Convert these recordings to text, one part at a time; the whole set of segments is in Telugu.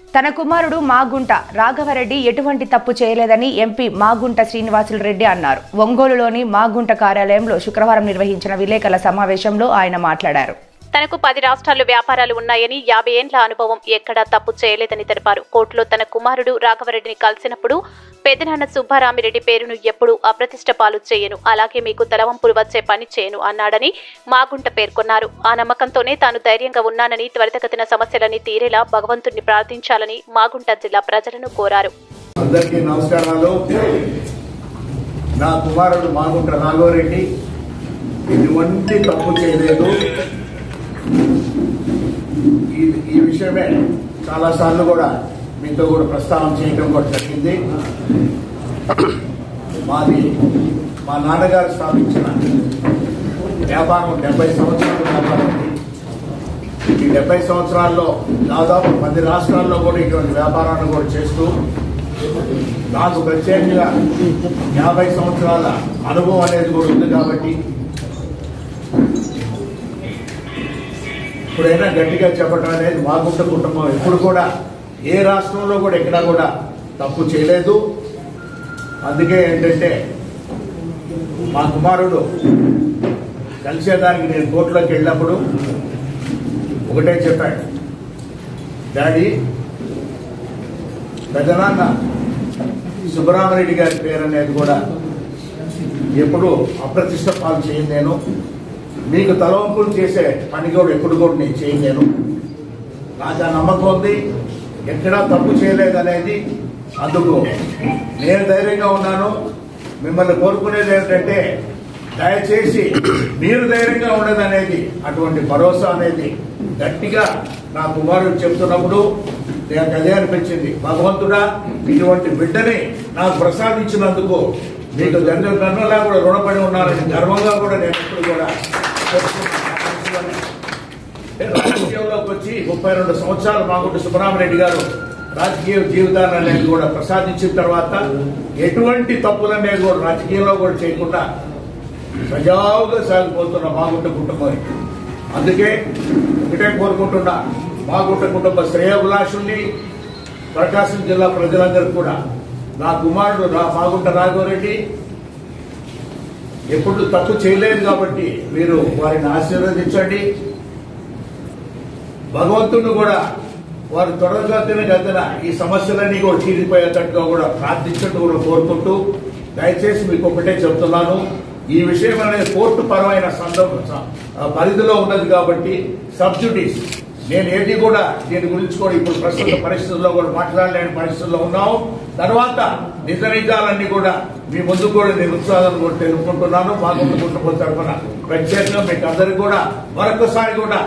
తన కుమారుడు మాగుంట రాఘవరెడ్డి ఎటువంటి తప్పు చేయలేదని ఎంపీ మాగుంట శ్రీనివాసులు రెడ్డి అన్నారు ఒంగోలులోని మాగుంట కార్యాలయంలో శుక్రవారం నిర్వహించిన విలేకరుల సమావేశంలో ఆయన మాట్లాడారు తనకు పది రాష్ట్రాల్లో వ్యాపారాలు ఉన్నాయని యాభై ఏండ్ల అనుభవం ఎక్కడా తప్పు చేయలేదని తెలిపారు కోర్టులో తన కుమారుడు రాఘవరెడ్డిని కలిసినప్పుడు పెదనాన్న సుబ్బారామిరెడ్డి పేరును ఎప్పుడూ అప్రతిష్ట పాలు చేయను అలాగే మీకు తలవంపులు వచ్చే పని చేయను అన్నాడని మాగుంట పేర్కొన్నారు ఆ నమ్మకంతోనే తాను ధైర్యంగా ఉన్నానని త్వరితగతిన సమస్యలన్నీ తీరేలా భగవంతుణ్ణి ప్రార్థించాలని మాగుంట జిల్లా ప్రజలను కోరారు అందరికీ నమస్కారాలు నా కుమారుడు మాగుంట రాఘవరెడ్డి ఎటువంటి తప్పు చేయలేదు ఈ ఈ విషయమే చాలాసార్లు కూడా మీతో కూడా ప్రస్తావన చేయడం కూడా జరిగింది మాది మా నాన్నగారు స్థాపించిన వ్యాపారం డెబ్బై సంవత్సరాల వ్యాపారం ఉంది ఈ డెబ్బై సంవత్సరాల్లో దాదాపు పది రాష్ట్రాల్లో కూడా ఇటువంటి వ్యాపారాన్ని కూడా చేస్తూ నాకు ప్రత్యేకంగా యాభై సంవత్సరాల అనుభవం అనేది కూడా ఉంది కాబట్టి ఇప్పుడైనా గట్టిగా చెప్పడం అనేది మాగుంట కుటుంబం ఎప్పుడు కూడా ఏ రాష్ట్రంలో కూడా ఎక్కడా కూడా తప్పు చేయలేదు అందుకే ఏంటంటే మా కుమారుడు కలిసేదానికి నేను కోర్టులోకి వెళ్ళినప్పుడు ఒకటే చెప్పాడు డాడీ పెదనాన్న సుబ్బరామరెడ్డి గారి పేరు అనేది కూడా ఎప్పుడు అప్రతిష్ట పాలు చేయను నేను మీకు తలవంపులు చేసే పని కూడా ఎప్పుడు కూడా నేను చేయను నేను నాకు ఆ నమ్మకం ఉంది ఎక్కడా తప్పు చేయలేదనేది అందుకు నేను ధైర్యంగా ఉన్నాను మిమ్మల్ని కోరుకునేది ఏంటంటే దయచేసి మీరు ధైర్యంగా ఉండదనేది అటువంటి భరోసా అనేది గట్టిగా నా కుమారుడు చెప్తున్నప్పుడు నాకు అదే అనిపించింది భగవంతుడా ఇటువంటి బిడ్డని నాకు ప్రసాదించినందుకు మీకు తండ్రి నన్నులా కూడా రుణపడి ఉన్నారని గర్వంగా కూడా నేను ఎప్పుడు కూడా చెప్పుకుంటున్నాను. అంటే రాజకీయంలోకి వచ్చి ముప్పై రెండు సంవత్సరాలు మాగుంటి సుబ్బరామరెడ్డి గారు రాజకీయ జీవితాన్ని అనేది కూడా ప్రసాదించిన తర్వాత ఎటువంటి తప్పులనేది కూడా రాజకీయంలో కూడా చేయకుండా సజావుగా సాగిపోతున్న మాగుంట కుటుంబం ఇది. అందుకే ఒకటే కోరుకుంటున్నా మాగుంట కుటుంబ శ్రేయోభిలాషుల్ని ప్రకాశం జిల్లా ప్రజలందరూ కూడా నా కుమారుడు రా మాగుంట రాఘవరెడ్డి ఎప్పుడు తప్పు చేయలేదు కాబట్టి మీరు వారిని ఆశీర్వదించండి భగవంతుడిని కూడా వారు త్వరగతిన గతిన ఈ సమస్యలన్నీ కూడా తీరిపోయేటట్టుగా కూడా ప్రార్థించట్టు కూడా కోరుకుంటూ దయచేసి మీకు ఒకటే చెప్తున్నాను ఈ విషయం అనేది కోర్టు పరమైన సందర్భ పరిధిలో ఉన్నది కాబట్టి సబ్సిడీస్ నేను ఏది కూడా దీని గురించి కూడా ఇప్పుడు ప్రస్తుత పరిస్థితుల్లో కూడా మాట్లాడలేని పరిస్థితుల్లో ఉన్నాము తర్వాత నిజ నిజాలన్నీ కూడా మీ ముందు కూడా నేను ఉత్సాహం కూడా తెలుపుకుంటున్నాను మాకు కుటుంబం తరఫున ప్రత్యేకంగా మీకు అందరికి కూడా మరొకసారి కూడా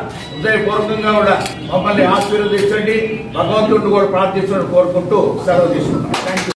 హృదయపూర్వకంగా కూడా మమ్మల్ని ఆశీర్వదించండి భగవంతుడిని కూడా ప్రార్థించడం కోరుకుంటూ సెలవు తీసుకున్నాను